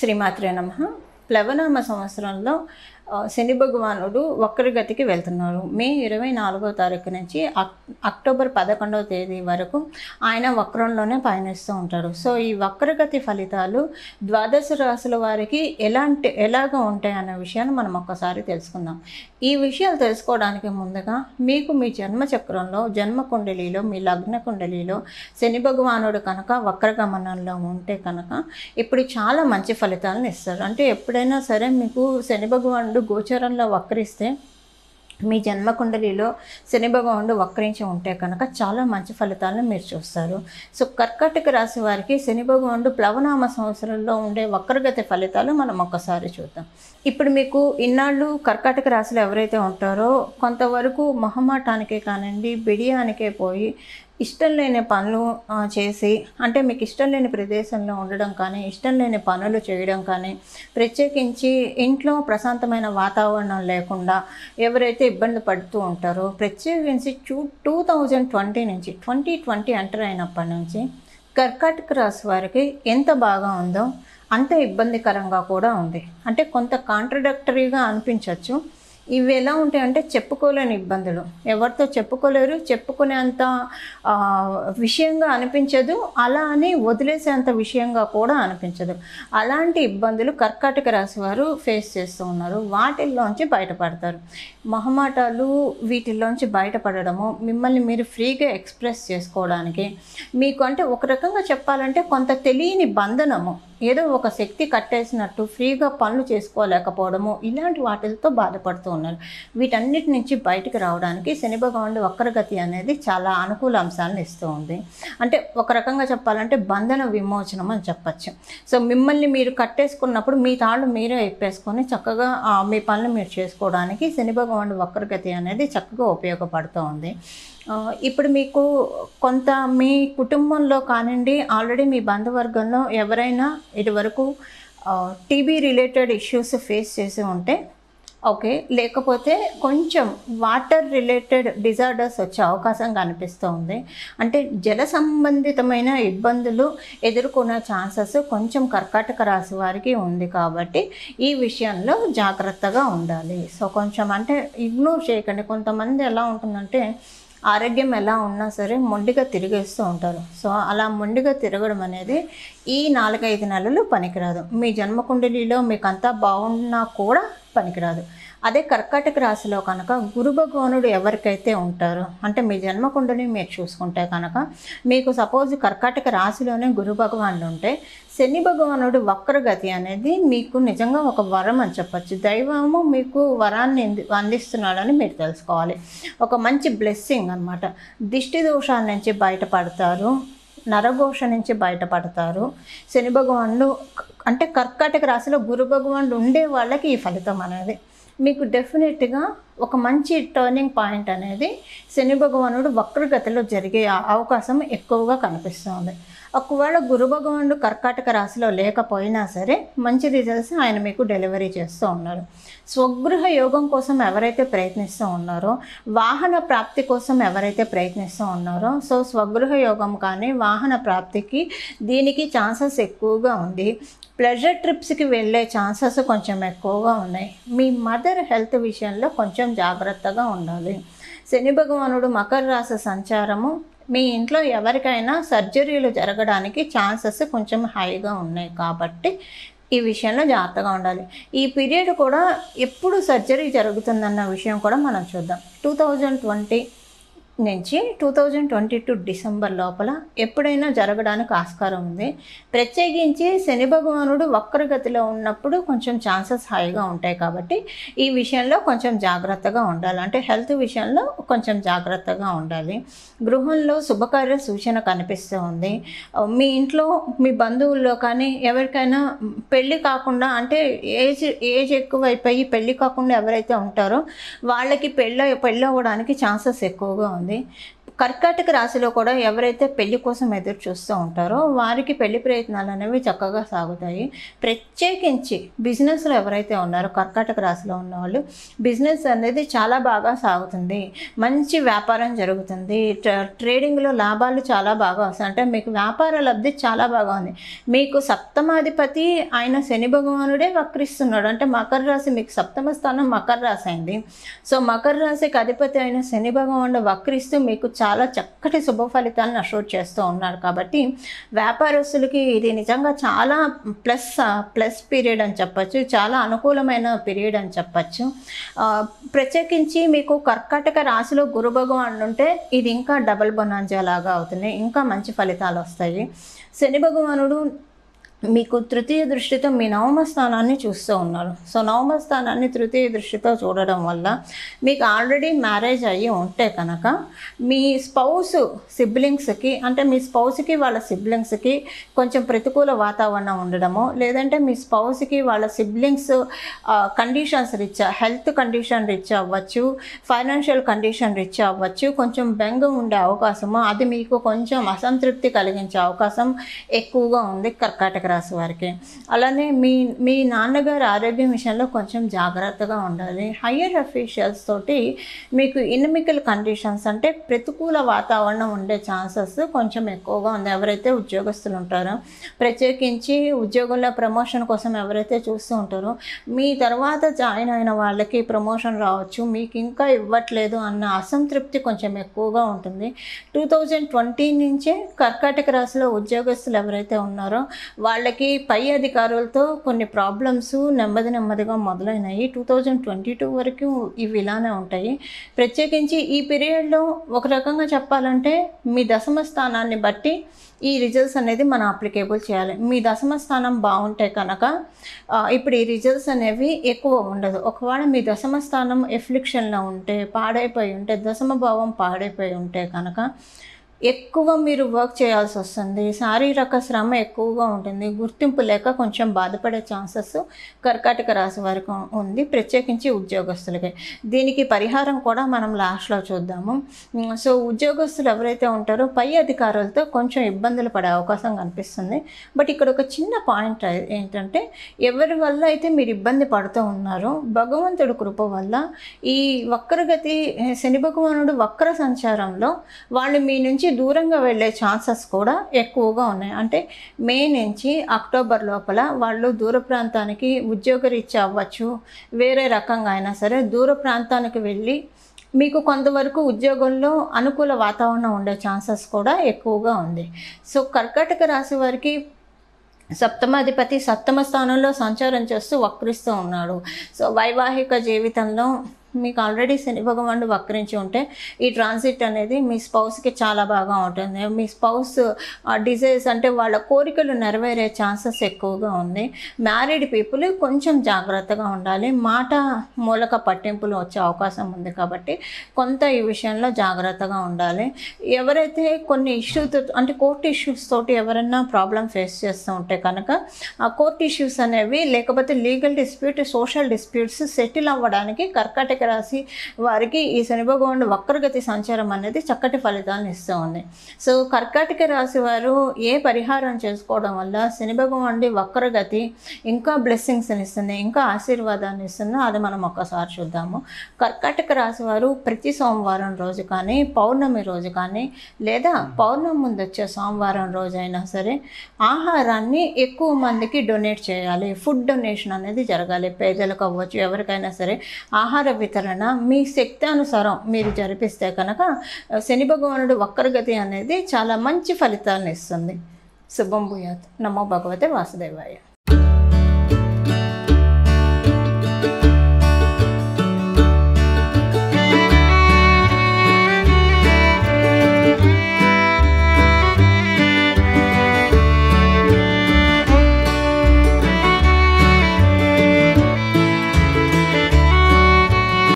శ్రీమాత్రే నమ ప్లవనామ సంవత్సరంలో ఆ, శని భగవానుడు వక్రగతికి వెళ్తున్నారు మే ఇరవై నాలుగో తారీఖు నుంచి అక్ అక్టోబర్ పదకొండవ తేదీ వరకు ఆయన వక్రంలోనే పయనిస్తూ ఉంటారు సో ఈ వక్రగతి ఫలితాలు ద్వాదశ రాశుల వారికి ఎలాంటి ఎలాగ ఉంటాయి అనే విషయాన్ని మనం ఒక్కసారి తెలుసుకుందాం ఈ విషయాలు తెలుసుకోవడానికి ముందుగా మీకు మీ జన్మ చక్రంలో జన్మ కుండలిలో మీ లగ్న కుండలిలో శని భగవానుడు కనుక వక్రగమనంలో ఉంటే కనుక ఇప్పుడు చాలా మంచి ఫలితాలను ఇస్తారు అంటే ఎప్పుడైనా సరే మీకు శని భగవానుడు గోచరంలో వక్రిస్తే మీ జన్మ కుండలిలో శని భగవానుడు వక్రించి ఉంటే కనుక చాలా మంచి ఫలితాలను మీరు చూస్తారు సో కర్కాటక రాశి వారికి శని భగవానుడు ప్లవనామ సంవత్సరంలో ఉండే వక్రగతి ఫలితాలు మనం ఒక్కసారి చూద్దాం ఇప్పుడు మీకు ఇన్నాళ్ళు కర్కాటక రాశిలో ఎవరైతే ఉంటారో కొంతవరకు మొహమాటానికే కానివ్వండి బిడియానికే పోయి ఇష్టం లేని పనులు ఆ, చేసి అంటే మీకు ఇష్టం లేని ప్రదేశంలో ఉండడం కానీ ఇష్టం లేని పనులు చేయడం కానీ ప్రత్యేకించి ఇంట్లో ప్రశాంతమైన వాతావరణం లేకుండా ఎవరైతే ఇబ్బంది పడుతూ ఉంటారో ప్రత్యేకించి టూ టూ థౌజండ్ ట్వంటీ నుంచి ట్వంటీ ట్వంటీ ఎంటర్ అయినప్పటి నుంచి కర్కాటక రాశి వారికి ఎంత బాగా ఉందో అంత ఇబ్బందికరంగా కూడా ఉంది అంటే కొంత కాంట్రడక్టరీగా అనిపించవచ్చు ఇవి ఎలా ఉంటాయంటే చెప్పుకోలేని ఇబ్బందులు ఎవరితో చెప్పుకోలేరు చెప్పుకునేంత ఆ, విషయంగా అనిపించదు అలా అని వదిలేసేంత విషయంగా కూడా అనిపించదు అలాంటి ఇబ్బందులు కర్కాటక రాశి వారు ఫేస్ చేస్తూ ఉన్నారు వాటిల్లోంచి బయటపడతారు మొహమాటాలు వీటిల్లోంచి బయటపడడము మిమ్మల్ని మీరు ఫ్రీగా ఎక్స్ప్రెస్ చేసుకోవడానికి మీకు అంటే ఒక రకంగా చెప్పాలంటే కొంత తెలియని బంధనము ఏదో ఒక శక్తి కట్టేసినట్టు ఫ్రీగా పనులు చేసుకోలేకపోవడము ఇలాంటి వాటితో బాధపడుతూ ఉన్నారు వీటన్నిటి నుంచి బయటకు రావడానికి శని భగవానుడు వక్రగతి అనేది చాలా అనుకూల అంశాలను ఇస్తూ ఉంది అంటే ఒక రకంగా చెప్పాలంటే బంధన విమోచనం అని చెప్పచ్చు సో మిమ్మల్ని మీరు కట్టేసుకున్నప్పుడు మీ తాళ్ళు మీరే ఎప్పేసుకొని చక్కగా ఆ, మీ పనులు మీరు చేసుకోవడానికి శని భగవానుడు వక్రగతి అనేది చక్కగా ఉపయోగపడుతూ ఉంది ఆ, ఇప్పుడు మీకు కొంత మీ కుటుంబంలో కానివ్వండి ఆల్రెడీ మీ బంధువర్గంలో ఎవరైనా ఇదివరకు టీబీ రిలేటెడ్ ఇష్యూస్ ఫేస్ చేసి ఉంటే ఓకే లేకపోతే కొంచెం వాటర్ రిలేటెడ్ డిజార్డర్స్ వచ్చే అవకాశం కనిపిస్తూ ఉంది అంటే జల సంబంధితమైన ఇబ్బందులు ఎదుర్కొనే ఛాన్సెస్ కొంచెం కర్కాటక రాశి వారికి ఉంది కాబట్టి ఈ విషయంలో జాగ్రత్తగా ఉండాలి సో కొంచెం అంటే ఇగ్నోర్ చేయకండి కొంతమంది ఎలా ఉంటుందంటే ఆరోగ్యం ఎలా ఉన్నా సరే మొండిగా తిరిగేస్తూ ఉంటారు సో అలా మొండిగా తిరగడం అనేది ఈ నాలుగైదు నెలలు పనికిరాదు మీ జన్మకుండలిలో మీకు అంతా బాగున్నా కూడా పనికిరాదు అదే కర్కాటక రాశిలో కనుక గురు భగవానుడు ఎవరికైతే ఉంటారో అంటే మీ జన్మకుండలి మీరు చూసుకుంటే కనుక మీకు సపోజ్ కర్కాటక రాశిలోనే గురు భగవానుడు ఉంటే శని భగవానుడు వక్రగతి అనేది మీకు నిజంగా ఒక వరం అని చెప్పచ్చు దైవము మీకు వరాన్ని అంది- అందిస్తున్నాడని మీరు తెలుసుకోవాలి ఒక మంచి బ్లెస్సింగ్ అనమాట దిష్టి దోషాల నుంచి బయటపడతారు నరఘోష నుంచి బయటపడతారు శని భగవానుడు క- అంటే కర్కాటక రాశిలో గురు భగవానుడు ఉండే వాళ్ళకి ఈ ఫలితం అనేది మీకు డెఫినెట్గా ఒక మంచి టర్నింగ్ పాయింట్ అనేది శని భగవానుడు వక్రగతిలో జరిగే ఆ- అవకాశం ఎక్కువగా కనిపిస్తుంది ఒకవేళ గురు భగవానుడు కర్కాటక రాశిలో లేకపోయినా సరే మంచి రిజల్ట్స్ ఆయన మీకు డెలివరీ చేస్తూ ఉన్నారు స్వగృహ యోగం కోసం ఎవరైతే ప్రయత్నిస్తూ ఉన్నారో వాహన ప్రాప్తి కోసం ఎవరైతే ప్రయత్నిస్తూ ఉన్నారో సో స్వగృహ యోగం కానీ వాహన ప్రాప్తికి దీనికి ఛాన్సెస్ ఎక్కువగా ఉంది ప్లెజర్ ట్రిప్స్కి వెళ్ళే ఛాన్సెస్ కొంచెం ఎక్కువగా ఉన్నాయి మీ మదర్ హెల్త్ విషయంలో కొంచెం జాగ్రత్తగా ఉండాలి శని భగవానుడు మకర రాశి సంచారము మీ ఇంట్లో ఎవరికైనా సర్జరీలు జరగడానికి ఛాన్సెస్ కొంచెం హైగా ఉన్నాయి కాబట్టి ఈ విషయంలో జాగ్రత్తగా ఉండాలి ఈ పీరియడ్ కూడా ఎప్పుడు సర్జరీ జరుగుతుందన్న విషయం కూడా మనం చూద్దాం టూ థౌజండ్ ట్వంటీ నుంచి two thousand twenty two December లోపల ఎప్పుడైనా జరగడానికి ఆస్కారం ఉంది ప్రత్యేకించి శని భగవానుడు వక్రగతిలో ఉన్నప్పుడు కొంచెం ఛాన్సెస్ హైగా ఉంటాయి కాబట్టి ఈ విషయంలో కొంచెం జాగ్రత్తగా ఉండాలి అంటే హెల్త్ విషయంలో కొంచెం జాగ్రత్తగా ఉండాలి గృహంలో శుభకార్య సూచన కనిపిస్తూ ఉంది మీ ఇంట్లో మీ బంధువుల్లో కానీ ఎవరికైనా పెళ్ళి కాకుండా అంటే ఏజ్ ఏజ్ ఎక్కువైపోయి పెళ్ళి కాకుండా ఎవరైతే ఉంటారో వాళ్ళకి పెళ్ళ పెళ్ళి అవ్వడానికి ఛాన్సెస్ ఎక్కువగా ఉంది కర్కాటక రాశిలో కూడా ఎవరైతే పెళ్లి కోసం ఎదురు చూస్తూ ఉంటారో వారికి పెళ్లి ప్రయత్నాలు అనేవి చక్కగా సాగుతాయి ప్రత్యేకించి బిజినెస్లో ఎవరైతే ఉన్నారో కర్కాటక రాశిలో ఉన్నవాళ్ళు బిజినెస్ అనేది చాలా బాగా సాగుతుంది మంచి వ్యాపారం జరుగుతుంది ట్ర- ట్రేడింగ్లో లాభాలు చాలా బాగా వస్తాయి అంటే మీకు వ్యాపార లబ్ధి చాలా బాగా ఉంది మీకు సప్తమాధిపతి ఆయన శని భగవానుడే వక్రిస్తున్నాడు అంటే మకర రాశి మీకు సప్తమ స్థానం మకర రాశి అయింది సో మకర రాశికి అధిపతి అయిన శని భగవానుడు వక్రిస్తూ మీకు చాలా చక్కటి శుభ ఫలితాలను అషూర్ చేస్తూ ఉన్నారు కాబట్టి వ్యాపారస్తులకి ఇది నిజంగా చాలా ప్లస్ ప్లస్ పీరియడ్ అని చెప్పచ్చు చాలా అనుకూలమైన పీరియడ్ అని చెప్పచ్చు ఆ, ప్రత్యేకించి మీకు కర్కాటక రాశిలో గురు భగవానుడు ఉంటే ఇది ఇంకా డబల్ బొనాంజా లాగా అవుతుంది ఇంకా మంచి ఫలితాలు వస్తాయి శని భగవానుడు మీకు తృతీయ దృష్టితో మీ నవమ స్థానాన్ని చూస్తూ ఉన్నారు సో నవమ స్థానాన్ని తృతీయ దృష్టితో చూడడం వల్ల మీకు ఆల్రెడీ మ్యారేజ్ అయ్యి ఉంటే కనుక మీ స్పౌస్ సిబ్లింగ్స్కి అంటే మీ స్పౌస్కి వాళ్ళ సిబ్లింగ్స్కి కొంచెం ప్రతికూల వాతావరణం ఉండడము లేదంటే మీ స్పౌస్కి వాళ్ళ siblings conditions reach health condition reach అవ్వచ్చు ఫైనాన్షియల్ కండిషన్ రీచ్ అవ్వచ్చు కొంచెం బెంగ ఉండే అవకాశము అది మీకు కొంచెం అసంతృప్తి కలిగించే అవకాశం ఎక్కువగా ఉంది కర్కాటక రాశి వారికి అలానే మీ మీ నాన్నగారి ఆరోగ్యం విషయంలో కొంచెం జాగ్రత్తగా ఉండాలి హయ్యర్ అఫీషియల్స్ తోటి మీకు ఇన్మికల్ కండిషన్స్ అంటే ప్రతికూల వాతావరణం ఉండే ఛాన్సెస్ కొంచెం ఎక్కువగా ఉంది ఎవరైతే ఉద్యోగస్తులు ఉంటారో ప్రత్యేకించి ఉద్యోగంలో ప్రమోషన్ కోసం ఎవరైతే చూస్తూ ఉంటారో మీ తర్వాత జాయిన్ అయిన వాళ్ళకి ప్రమోషన్ రావచ్చు మీకు ఇంకా ఇవ్వట్లేదు అన్న అసంతృప్తి కొంచెం ఎక్కువగా ఉంటుంది టూ థౌజండ్ ట్వంటీ నుంచే కర్కాటక రాశిలో ఉద్యోగస్తులు ఎవరైతే ఉన్నారో వాళ్ళకి పై అధికారులతో కొన్ని ప్రాబ్లమ్స్ నెమ్మది నెమ్మదిగా మొదలైనాయి టూ థౌజండ్ ట్వంటీ టూ వరకు ఇవి ఇలానే ఉంటాయి ప్రత్యేకించి ఈ పీరియడ్లో ఒక రకంగా చెప్పాలంటే మీ దశమ స్థానాన్ని బట్టి ఈ రిజల్ట్స్ అనేది మనం అప్లికేబుల్ చేయాలి మీ దశమ స్థానం బాగుంటే కనుక ఆ, ఇప్పుడు ఈ రిజల్ట్స్ అనేవి ఎక్కువ ఉండదు ఒకవేళ మీ దశమ స్థానం ఎఫ్లిక్షన్లో ఉంటే పాడైపోయి ఉంటే దశమ భావం పాడైపోయి ఉంటే కనుక ఎక్కువ మీరు వర్క్ చేయాల్సి వస్తుంది శారీరక శ్రమ ఎక్కువగా ఉంటుంది గుర్తింపు లేక కొంచెం బాధపడే ఛాన్సెస్ కర్కాటక రాశి వారికి ఉంది ప్రత్యేకించి ఉద్యోగస్తులకి దీనికి పరిహారం కూడా మనం లాస్ట్లో చూద్దాము ఉమ్, సో ఉద్యోగస్తులు ఎవరైతే ఉంటారో పై అధికారులతో కొంచెం ఇబ్బందులు పడే అవకాశం కనిపిస్తుంది బట్ ఇక్కడ ఒక చిన్న పాయింట్ ఏంటంటే ఎవరి వల్ల అయితే మీరు ఇబ్బంది పడుతూ ఉన్నారో భగవంతుడి కృప వల్ల ఈ వక్రగతి శని భగవానుడు వక్ర సంచారంలో వాళ్ళు మీ నుంచి దూరంగా వెళ్ళే ఛాన్సెస్ కూడా ఎక్కువగా ఉన్నాయి అంటే మే నుంచి అక్టోబర్ లోపల వాళ్ళు దూర ప్రాంతానికి ఉద్యోగరీత్యా అవ్వచ్చు వేరే రకంగా అయినా సరే దూర ప్రాంతానికి వెళ్ళి మీకు కొంతవరకు ఉద్యోగంలో అనుకూల వాతావరణం ఉండే ఛాన్సెస్ కూడా ఎక్కువగా ఉంది సో కర్కాటక రాశి వారికి సప్తమాధిపతి సప్తమ స్థానంలో సంచారం చేస్తూ వక్రిస్తూ ఉన్నాడు సో వైవాహిక జీవితంలో మీకు ఆల్రెడీ శని భగవానుడు వక్రించి ఉంటే ఈ ట్రాన్సిట్ అనేది మీ స్పౌస్కి చాలా బాగా ఉంటుంది మీ స్పౌస్ డిజైర్స్ అంటే వాళ్ళ కోరికలు నెరవేరే ఛాన్సెస్ ఎక్కువగా ఉంది మ్యారీడ్ పీపుల్ కొంచెం జాగ్రత్తగా ఉండాలి మాట మూలక పట్టింపులు వచ్చే అవకాశం ఉంది కాబట్టి కొంత ఈ విషయంలో జాగ్రత్తగా ఉండాలి ఎవరైతే కొన్ని ఇష్యూస్ అంటే కోర్టు ఇష్యూస్ తోటి ఎవరైనా ప్రాబ్లం ఫేస్ చేస్తూ ఉంటే కనుక ఆ కోర్ట్ ఇష్యూస్ అనేవి లేకపోతే legal dispute social disputes settle అవ్వడానికి కర్కాటక రాశి వారికి ఈ శని భగవానుడు వక్రగతి సంచారం అనేది చక్కటి ఫలితాలను ఇస్తూ ఉంది సో కర్కాటక రాశి వారు ఏ పరిహారం చేసుకోవడం వల్ల శని భగవానుడి వక్రగతి ఇంకా బ్లెస్సింగ్స్ ఇస్తుంది ఇంకా ఆశీర్వాదాన్ని ఇస్తుందో అది మనం ఒక్కసారి చూద్దాము కర్కాటక రాశి వారు ప్రతి సోమవారం రోజు కానీ పౌర్ణమి రోజు కానీ లేదా పౌర్ణమి ముందు వచ్చే సోమవారం రోజు అయినా సరే ఆహారాన్ని ఎక్కువ మందికి డొనేట్ చేయాలి ఫుడ్ డొనేషన్ అనేది జరగాలి పేదలకు అవ్వచ్చు ఎవరికైనా సరే ఆహార వితరణ మీ శక్తి అనుసారం మీరు జరిపిస్తే కనుక శని భగవానుడు వక్రగతి అనేది చాలా మంచి ఫలితాలను ఇస్తుంది శుభం భూయాత్ నమో భగవతే వాసుదేవాయ